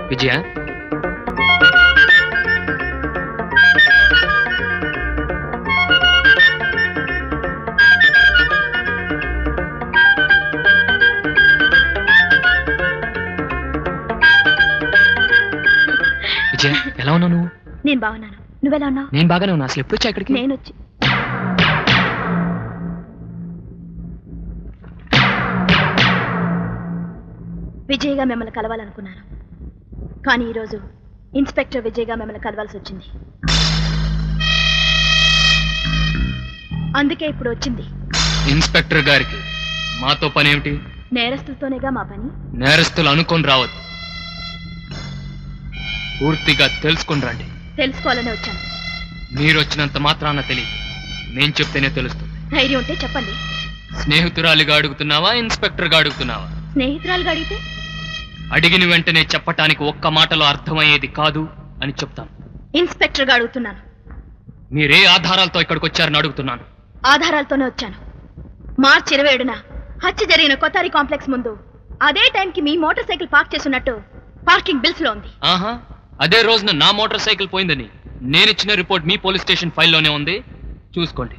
విజయ విజయ ఎలా ఉన్నావు నువ్వు నేను బాగున్నాను నువ్వెలా ఉన్నావు నేను బాగానే ఉన్నా అసలు ఎప్పుడు వచ్చా ఇక్కడికి నేను వచ్చి విజయ్గా మిమ్మల్ని కలవాలనుకున్నాను కానీ ఈరోజు ఇన్స్పెక్టర్ విజయ్గా మిమ్మల్ని కలవాల్సి వచ్చింది అందుకే ఇప్పుడు వచ్చింది ఇన్స్పెక్టర్ గారికి మాతో పని ఏమిటి నేరస్తులతోనేగా మా పని నేరస్తులు అనుకొని రావద్దు పూర్తిగా తెలుసుకుని రండి తెలుసుకోవాలని వచ్చాను మీరు వచ్చినంత మాత్రాన తెలియదు నేను చెప్తేనే తెలుస్తుంది ధైర్యం ఉంటే చెప్పండి స్నేహితురాలిగా అడుగుతున్నావా ఇన్స్పెక్టర్గా అడుగుతున్నావా స్నేహితురాలుగా అడిగితే అడిగిన వెంటనే చెప్పటానికి ఒక్క మాటలో అర్థమయ్యేది కాదు అని చెప్తాను ఇన్స్పెక్టర్గా అడుగుతున్నాను మీరే ఆధారాలతో ఇక్కడికి వచ్చారని అడుగుతున్నాను ఆధారాలతోనే వచ్చాను మార్చి ఇరవై ఏడున హత్య జరిగిన కొత్తారి కాంప్లెక్స్ ముందు అదే టైంకి మీ మోటార్ సైకిల్ పార్క్ చేస్తున్నట్టు పార్కింగ్ బిల్స్ లో ఉంది ఆహా అదే రోజున నా మోటార్ సైకిల్ పోయిందని నేను ఇచ్చిన రిపోర్ట్ మీ పోలీస్ స్టేషన్ ఫైల్లోనే ఉంది చూసుకోండి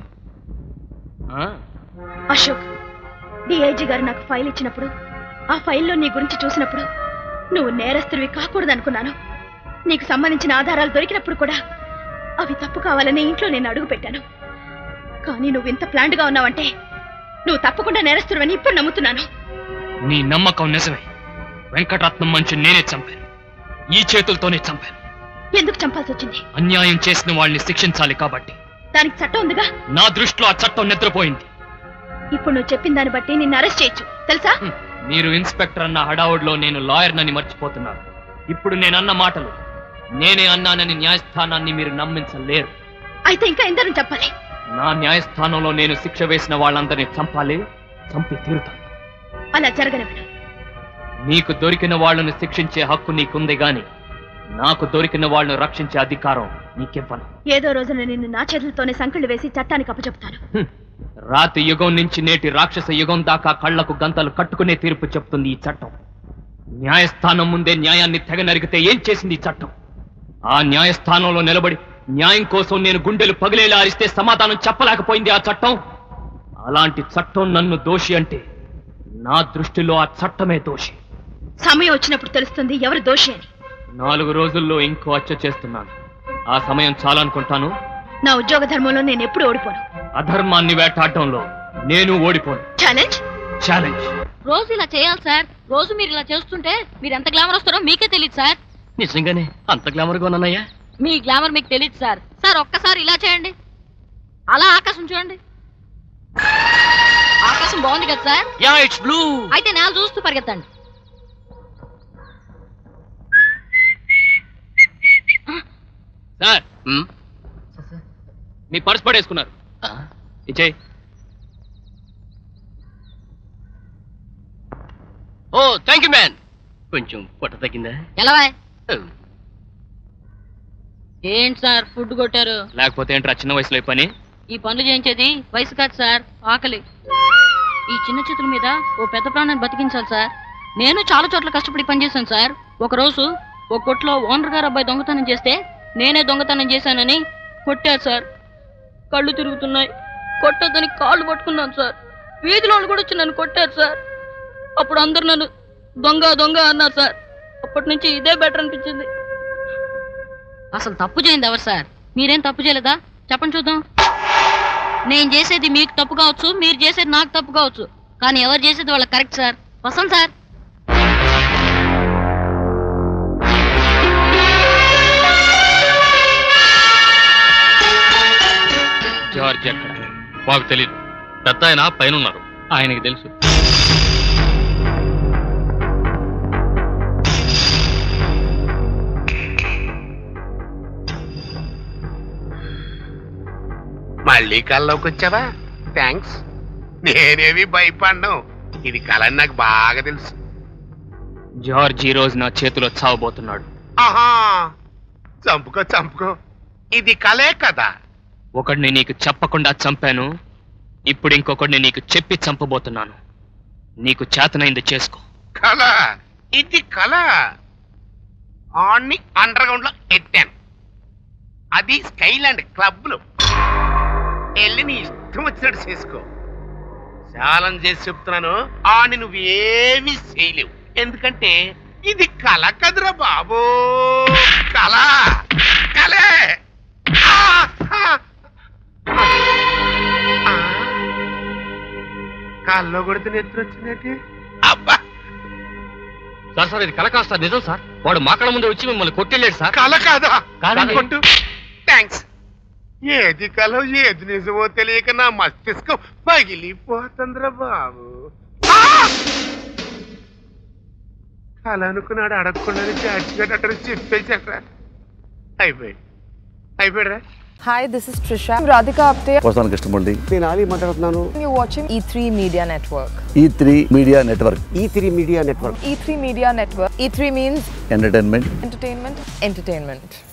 ఆ, అశోక్ డిఐజీ గారు నాకు ఫైల్ ఇచ్చినప్పుడు ఆ ఫైల్లో నీ గురించి చూసినప్పుడు నువ్వు నేరస్తుడివి కాకూడదనుకున్నాను నీకు సంబంధించిన ఆధారాలు దొరికినప్పుడు కూడా అవి తప్పు కావాలని ఇంట్లో నేను అడుగు పెట్టాను కానీ నువ్వు ఇంత ప్లాంట్ గా ఉన్నావంటే నువ్వు తప్పకుండా నేరస్తుడివని ఇప్పుడు నమ్ముతున్నాను నీ నమ్మకం నిజమే వెంకటరత్నం మంచు నేనే చంపాను ఈ చేతులతోనే చంపాను ఎందుకు చంపాల్సి వచ్చింది అన్యాయం చేసిన వాళ్ళని శిక్షించాలి కాబట్టి దానికి చట్టం ఉందిగా నా దృష్టిలో ఆ చట్టం నిద్రపోయింది ఇప్పుడు నువ్వు చెప్పిన దాన్ని బట్టి నిన్ను అరెస్ట్ చేయొచ్చు తెలుసా హ్మ్. మీరు ఇన్స్పెక్టర్ అన్న హడావుడిలో నేను లాయర్నని మర్చిపోతున్నాను ఇప్పుడు నేను అన్న మాటలు నేనే అన్నానని న్యాయస్థానాన్ని మీరు నమ్మించలేరు అయితే ఇంకా ఎందరని చెప్పాలి నా న్యాయస్థానంలో నేను శిక్ష వేసిన వాళ్ళందరినీ చంపాలి చంపి తీరుతాను అలా జరగనివ్వను నీకు దొరికిన వాళ్ళను శిక్షించే హక్కు నీకుంది గాని నాకు దొరికిన వాళ్ళను రక్షించే అధికారం నీకివ్వను ఏదో రోజున నిన్ను నా చేతులతోనే సంకళ్ళు వేసి చట్టానికి అప్పచెప్తాను హ్మ్. రాతి యుగం నుంచి నేటి రాక్షస యుగం దాకా కళ్లకు గంతలు కట్టుకునే తీర్పు చెప్తుంది ఈ చట్టం న్యాయస్థానం ముందే న్యాయాన్ని తెగ నరిగితే ఏం చేసింది ఈ చట్టం ఆ న్యాయస్థానంలో నిలబడి న్యాయం కోసం నేను గుండెలు పగిలేలా అరిస్తే సమాధానం చెప్పలేకపోయింది ఆ చట్టం అలాంటి చట్టం నన్ను దోషి అంటే నా దృష్టిలో ఆ చట్టమే దోషి సమయం వచ్చినప్పుడు తెలుస్తుంది ఎవరు దోషి అని నాలుగు రోజుల్లో ఇంకో హత్య చేస్తున్నాను ఆ సమయం చాలనుకుంటాను నా ఉద్యోగ ధర్మంలో నేను ఎప్పుడు ఓడిపోను అధర్మాన్ని వేటాడటంలో నేను ఓడిపోను ఛాలెంజ్ ఛాలెంజ్ రోజు ఇలా చేయాలి సార్ రోజు మీరు ఇలా చేస్తుంటే మీరు ఎంత గ్లామర్ వస్తారో మీకే తెలియదు సార్ నిజంగానే అంత గ్లామర్గా ఉన్నానయ్యా మీ గ్లామర్ మీకు తెలియదు సార్ సార్ ఒక్కసారి ఇలా చేయండి అలా ఆకాశం చూడండి ఆకాశం బాగుంది కదా సార్ యా ఇట్స్ బ్లూ అయితే నేల చూస్తూ పరిగెత్తండి సార్ మీ పర్స్ పడేసుకున్నారు ఇచ్చేయ్ ఓ థ్యాంక్ యూ మ్యాన్ కొంచెం పొట్ట తగ్గిందా ఎలా ఏంటి సార్ ఫుడ్ కొట్టారు లేకపోతే ఏంట్రా చిన్న వయసులో ఈ పని ఈ పనులు చేయించేది వయసు కాదు సార్ ఆకలి ఈ చిన్న చేతుల మీద ఓ పెద్ద ప్రాణాన్ని బతికించాలి సార్ నేను చాలా చోట్ల కష్టపడి పనిచేశాను సార్ ఒకరోజు ఓ కొట్లో ఓనర్ గారు అబ్బాయి దొంగతనం చేస్తే నేనే దొంగతనం చేశానని కొట్టారు సార్ కళ్ళు తిరుగుతున్నాయి కొట్టొద్దని కాళ్ళు పట్టుకున్నాను సార్ వీధిలో వాళ్ళు కూడా వచ్చి నన్ను కొట్టారు సార్ అప్పుడు అందరు నన్ను దొంగ దొంగ అన్నారు సార్ అప్పటి నుంచి ఇదే బెటర్ అనిపించింది అసలు తప్పు చేయండి ఎవరు సార్ మీరేం తప్పు చేయలేదా చెప్పండి చూద్దాం నేను చేసేది మీకు తప్పు కావచ్చు మీరు చేసేది నాకు తప్పు కావచ్చు కానీ ఎవరు చేసేది వాళ్ళకి కరెక్ట్ సార్ వస్తాం సార్ జార్జ్ ఎక్కడ మాకు తెలియదు పెద్ద ఆయన పైన ఉన్నారు ఆయనకి తెలుసు మళ్ళీ కల్లోకి వచ్చావా థ్యాంక్స్ నేనేమి భయపడ్ను ఇది కళ అని నాకు బాగా తెలుసు జార్జ్ ఈ రోజు నా చేతిలో చావబోతున్నాడు ఆహా చంపుకో చంపుకో ఇది కలే కదా ఒకడిని నీకు చెప్పకుండా చంపాను ఇప్పుడు ఇంకొకడిని నీకు చెప్పి చంపబోతున్నాను నీకు చేతనైంది చేసుకో కళ ఇది కళ ఆన్ని అండర్ గ్రౌండ్ లో ఎట్టాను అది స్కైలాండ్ క్లబ్లు వెళ్ళి నీ ఇష్టం వచ్చినట్టు చేసుకో ఛాలెంజ్ చేసి చెప్తున్నాను ఆని నువ్వేమీ చేయలేవు ఎందుకంటే ఇది కళ కదురా బాబు కళ కలే ఆ! ఆ! ఆ! కాల్లో కొడితే నెత్తురు వచ్చినట్టు అబ్బా సార్ సార్ ఇది కల కాదు సార్ నిజం సార్ వాడు మా కళ్ళ ముందు వచ్చి మిమ్మల్ని కొట్టెళ్ళాడు సార్ కళ కాదా కాదండి. కొట్టు థ్యాంక్స్ ఏది కల ఏది నిజమో తెలియక నా మస్తిష్కం పగిలిపోతుందిరా బాబు ఆ! కళ అనుకున్నాడు అడగకుండానే జాడ్జిగడ్డ చెప్పేశారా అయిపోయి అయిపోయారా Hi, this is Trisha. I'm Radhika Apte. వస్తాను కృష్ణమూర్తి నేను ఆలీ మాట్లాడుతున్నాను You're watching E3 Media Network. E three media network E three media network E3 Media Network. E3 means entertainment entertainment, entertainment.